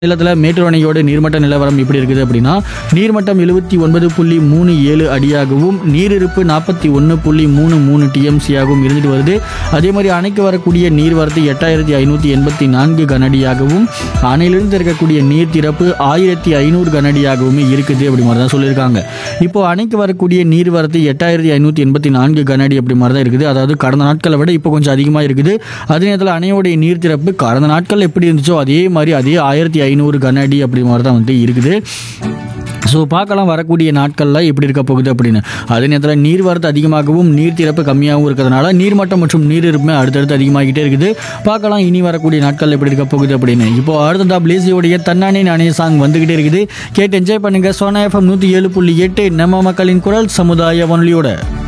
நிலத்தில் மேட்டூர் அணையோட நீர்மட்ட நிலவரம் எப்படி இருக்குது அப்படின்னா நீர்மட்டம் எழுபத்தி ஒன்பது புள்ளி மூணு ஏழு அடியாகவும் நீரிருப்பு நாற்பத்தி ஒன்று புள்ளி மூணு மூணு டிஎம்சியாகவும் இருந்துட்டு வருது அதே மாதிரி அணைக்கு வரக்கூடிய நீர்வரத்து எட்டாயிரத்தி ஐநூற்றி எண்பத்தி நான்கு கனஅடியாகவும் அணையிலிருந்து இருக்கக்கூடிய நீர் திறப்பு ஆயிரத்தி ஐநூறு கனஅடியாகவும் இருக்குது அப்படி மாதிரி தான் சொல்லியிருக்காங்க இப்போ அணைக்கு வரக்கூடிய நீர்வரத்து எட்டாயிரத்தி ஐநூற்றி எண்பத்தி நான்கு கனஅடி அப்படி மாதிரி தான் இருக்குது அதாவது கடந்த நாட்களை விட இப்போ கொஞ்சம் அதிகமாக இருக்குது அதே நேரத்தில் அணையோடைய நீர் திறப்பு கடந்த நாட்கள் எப்படி இருந்துச்சோ அதே மாதிரி அதே ஆயிரத்தி ஐநூறு கன அடி அப்படி மாதிரி தான் வந்து இருக்குது ஸோ பார்க்கலாம் வரக்கூடிய நாட்களில் எப்படி இருக்க போகுது அப்படின்னு அதே நேரத்தில் நீர் வரத்து அதிகமாகவும் நீர் திறப்பு கம்மியாகவும் இருக்கிறதுனால நீர்மட்டம் மற்றும் நீர் இருப்புமே அடுத்தடுத்து அதிகமாகிட்டே இருக்குது பார்க்கலாம் இனி வரக்கூடிய நாட்கள் எப்படி இருக்க போகுது அப்படின்னு இப்போ அடுத்ததா பிளேசியோடைய தன்னானே நானே சாங் வந்துகிட்டே இருக்குது கேட்டு என்ஜாய் பண்ணுங்க சோனா எஃப்எம் நூற்றி ஏழு புள்ளி எட்டு நம்ம மக்களின் குரல் சமுதாய வானொலியோட